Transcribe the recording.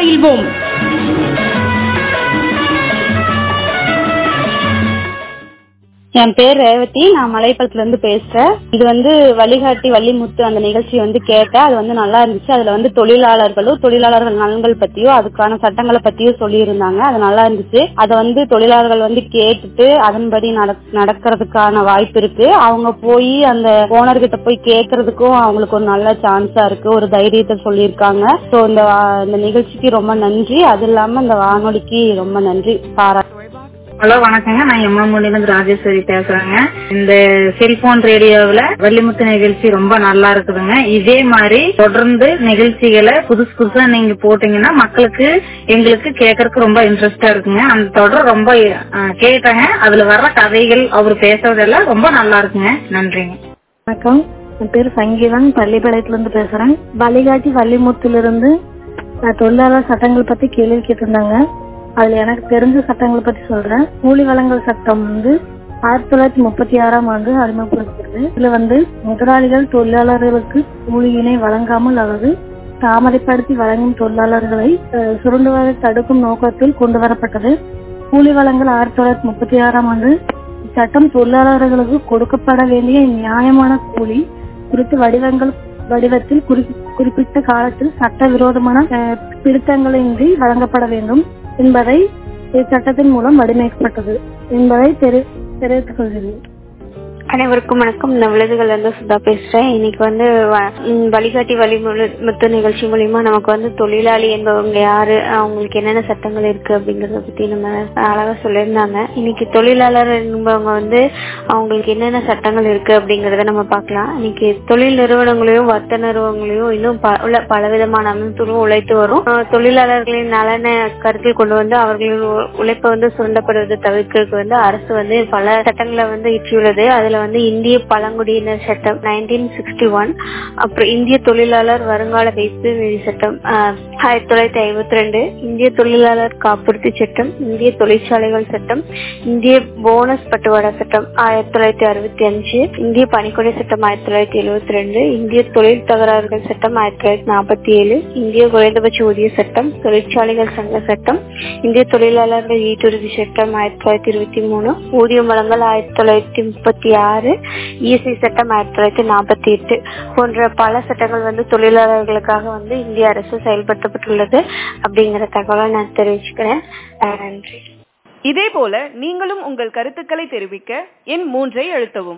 பயில்வோம் என் பேர் ரேவதி நான் மலைப்பழத்துல இருந்து பேசுறேன் இது வந்து வழிகாட்டி வள்ளிமுத்து அந்த நிகழ்ச்சி வந்து கேட்டேன் அது வந்து நல்லா இருந்துச்சு அதுல வந்து தொழிலாளர்களும் தொழிலாளர்கள் நலன்கள் பத்தியும் அதுக்கான சட்டங்களை பத்தியும் சொல்லியிருந்தாங்க அது நல்லா இருந்துச்சு அதை வந்து தொழிலாளர்கள் வந்து கேட்டுட்டு அதன்படி நடக்- நடக்கிறதுக்கான வாய்ப்பு இருக்கு அவங்க போய் அந்த ஓனர் கிட்ட போய் கேட்கறதுக்கும் அவங்களுக்கு ஒரு நல்ல சான்ஸா இருக்கு ஒரு தைரியத்தை சொல்லியிருக்காங்க சோ இந்த வா- இந்த நிகழ்ச்சிக்கு ரொம்ப நன்றி அது இல்லாம இந்த வானொலிக்கு ரொம்ப நன்றி பாரா ஹலோ வணக்கங்க நான் எம்எம்ஒலிருந்து ராஜேஸ்வரி பேசுறேங்க இந்த செல்போன் ரேடியோவுல வள்ளிமுத்து நிகழ்ச்சி ரொம்ப நல்லா இருக்குதுங்க இதே மாதிரி தொடர்ந்து நிகழ்ச்சிகளை புதுசு புதுசா நீங்க போட்டீங்கன்னா மக்களுக்கு எங்களுக்கு கேட்கறதுக்கு ரொம்ப இன்ட்ரெஸ்டா இருக்குங்க அந்த தொடர் ரொம்ப அஹ், கேட்டேங்க அதுல வர்ற கதைகள் அவர் பேசுறதெல்லாம் ரொம்ப நல்லா இருக்குங்க நன்றிங்க வணக்கம் என் பேர் சங்கீதன் பள்ளிப்பாளையத்துல இருந்து பேசுறேன் வழிகாட்டி வள்ளிமுத்துல இருந்து நான் தொழிலாளர் சட்டங்கள் பத்தி கேள்வி கேட்டிருந்தாங்க அதுல எனக்கு தெரிஞ்ச சட்டங்களை பத்தி சொல்றேன் கூலி வழங்கல் சட்டம் வந்து ஆயிரத்தி தொள்ளாயிரத்தி முப்பத்தி ஆறாம் ஆண்டு அறிமுகப்படுத்தப்படுது இதுல வந்து முதலாளிகள் தொழிலாளர்களுக்கு கூலியினை வழங்காமல் அல்லது தாமதப்படுத்தி வழங்கும் தொழிலாளர்களை அஹ், சுரண்டுவதை தடுக்கும் நோக்கத்தில் கொண்டு வரப்பட்டது கூலி வழங்கல் ஆயிரத்தி தொள்ளாயிரத்தி முப்பத்தி ஆறாம் ஆண்டு சட்டம் தொழிலாளர்களுக்கு கொடுக்கப்பட வேண்டிய நியாயமான கூலி குறித்து வடிவங்கள் வடிவத்தில் குறி- குறிப்பிட்ட காலத்தில் சட்டவிரோதமான அஹ், பிடித்தங்களின்றி வழங்கப்பட வேண்டும் என்பதை இச்சட்டத்தின் மூலம் வடிவமைக்கப்பட்டது என்பதை தெரி- தெரிவித்துக் கொள்கிறேன் அனைவருக்கும் வணக்கம் நான் விழுதுகள்ல இருந்து சுதா பேசுறேன் இன்னைக்கு வந்து வ- ம், வழிகாட்டி வழிமுத்து நிகழ்ச்சி மூலியமா நமக்கு வந்து தொழிலாளி என்பவங்க யாரு அவங்களுக்கு என்னென்ன சட்டங்கள் இருக்கு அப்படிங்கறத பத்தி நம்ம அழகா சொல்லியிருந்தாங்க இன்னைக்கு தொழிலாளர் என்பவங்க வந்து அவங்களுக்கு என்னென்ன சட்டங்கள் இருக்கு அப்படிங்கறத நம்ம பார்க்கலாம் இன்னைக்கு தொழில் நிறுவனங்களையும் வர்த்த நிறுவனங்களையும் இன்னும் ப- உள்ள பலவிதமான அமைப்புகளும் உழைத்து வரும் அஹ், தொழிலாளர்களின் நலனை கருத்தில் கொண்டு வந்து அவர்களின் உ- உழைப்பை வந்து சுரண்டப்படுவதை தவிர்க்கிறதுக்கு வந்து அரசு வந்து பல சட்டங்களை வந்து இயற்றியுள்ளது அதுல வந்து இந்திய பழங்குடியினர் சட்டம் நைன்டீன் சிக்ஸ்டி ஒன் அப்புறம் இந்திய தொழிலாளர் வருங்கால வைப்பு நிதி சட்டம் ஆஹ், ஆயிரத்தி தொள்ளாயிரத்தி ஐம்பத்தி ரெண்டு இந்திய தொழிலாளர் காப்புறுதி சட்டம் இந்திய தொழிற்சாலைகள் சட்டம் இந்திய போனஸ் பட்டுவாடா சட்டம் ஆயிரத்தி தொள்ளாயிரத்தி அறுபத்தி அஞ்சு இந்திய பணிக்கொடை சட்டம் ஆயிரத்தி தொள்ளாயிரத்தி எழுபத்தி ரெண்டு இந்திய தொழில் தகராறுகள் சட்டம் ஆயிரத்தி தொள்ளாயிரத்தி நாற்பத்தி ஏழு இந்திய குறைந்தபட்ச ஊதிய சட்டம் தொழிற்சாலைகள் சங்க சட்டம் இந்திய தொழிலாளர்கள் ஈட்டுறுதி சட்டம் ஆயிரத்தி தொள்ளாயிரத்தி இருபத்தி மூணு ஊதியம் வழங்கல் ஆயிரத்தி தொள்ளாயிரத்தி முப்பத்தி ஆறு இஎஸ்ஐ சட்டம் ஆயிரத்தி தொள்ளாயிரத்தி நாற்பத்தி எட்டு போன்ற பல சட்டங்கள் வந்து தொழிலாளர்களுக்காக வந்து இந்திய அரசு செயல்படுத்தப்பட்டுள்ளது அப்படிங்கிற தகவலை நான் தெரிவிச்சுக்கிறேன் அஹ் நன்றி இதே போல நீங்களும் உங்கள் கருத்துக்களை தெரிவிக்க எண் மூன்றை அழுத்தவும்